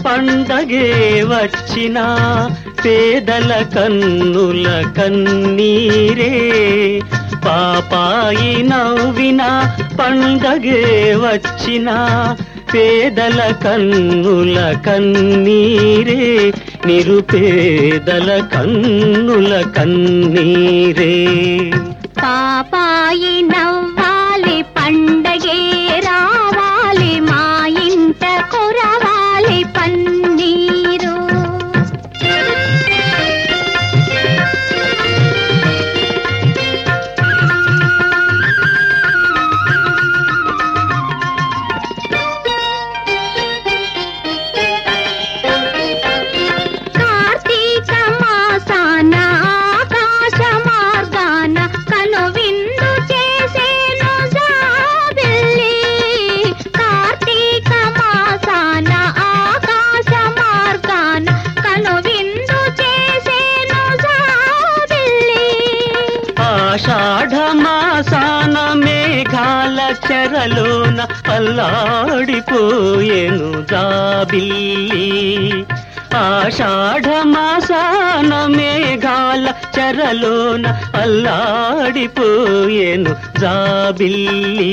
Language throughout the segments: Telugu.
పండగే వచ్చిన పేదల కన్నుల కన్నీరే పాపాయి నవ్విన పండగే వచ్చిన పేదల కన్నుల కన్నీరే నిరుపేదల కన్నుల కన్నీరే పాపాయి నవ్వాలి పండగే రావాలి మా ఇంట కురవాలి పన్నీరు కార్తీక మాసాన ఆకాశ మార్గాన కను విందు చేసేను జాబిల్లి కార్తీక మాసాన ఆకాశ మార్గాన కను విందు చేసేను జాబిల్లి ఆషాఢ మాసాన మేఘాల చెరలోన అల్లాడిపోయేను జాబిల్లి ఆషాఢ మాసాన మేఘాల చెరలోన అల్లాడిపోయేను జాబిల్లి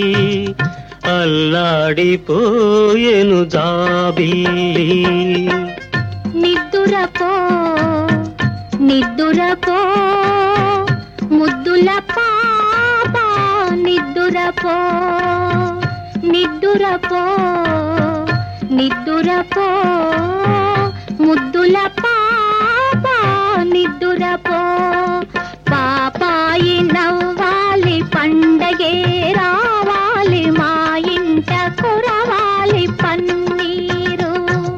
అల్లాడిపోయేను జాబిల్లి నిద్దురపో నిద్దురపో ముద్దుల పాప నిద్దురపో నిద్దురపో నిద్దురపో ముద్దుల పాప నిద్దురపో పాపాయి నవ్వాలి పండగే రావాలి మా ఇంట కురవాలి పన్నీరు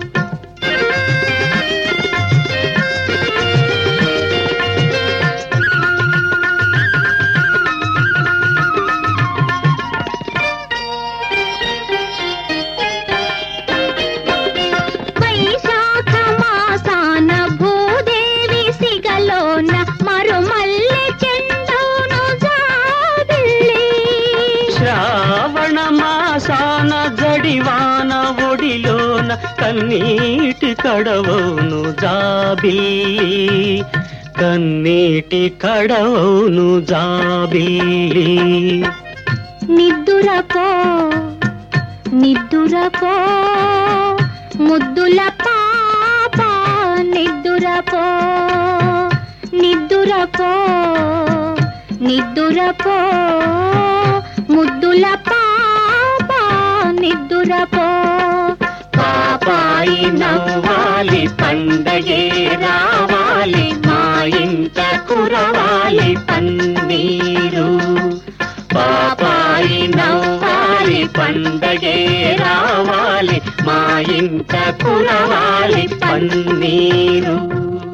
వైశాఖ మాసాన భూదేవి సిగలోన మరుమల్లె చెండును జాబిల్లి శ్రావణ మాసాన జడివాన ఒడిలోన కన్నీటి కడవవును జాబిల్లి కన్నీటి కడవవును జాబిల్లి నిద్దురపో నిద్దురపో ముద్దుల పాప నిద్దురపో నిద్దురపో నిద్దురపో ముద్దుల పాప నిద్దురపో పాపాయి నవ్వాలి పండగే రావాలి మా ఇంట కురవాలి పన్నీరు పాపాయి నవ్వాలి పండగే రావాలి మా ఇంట కురవాలి పన్నీరు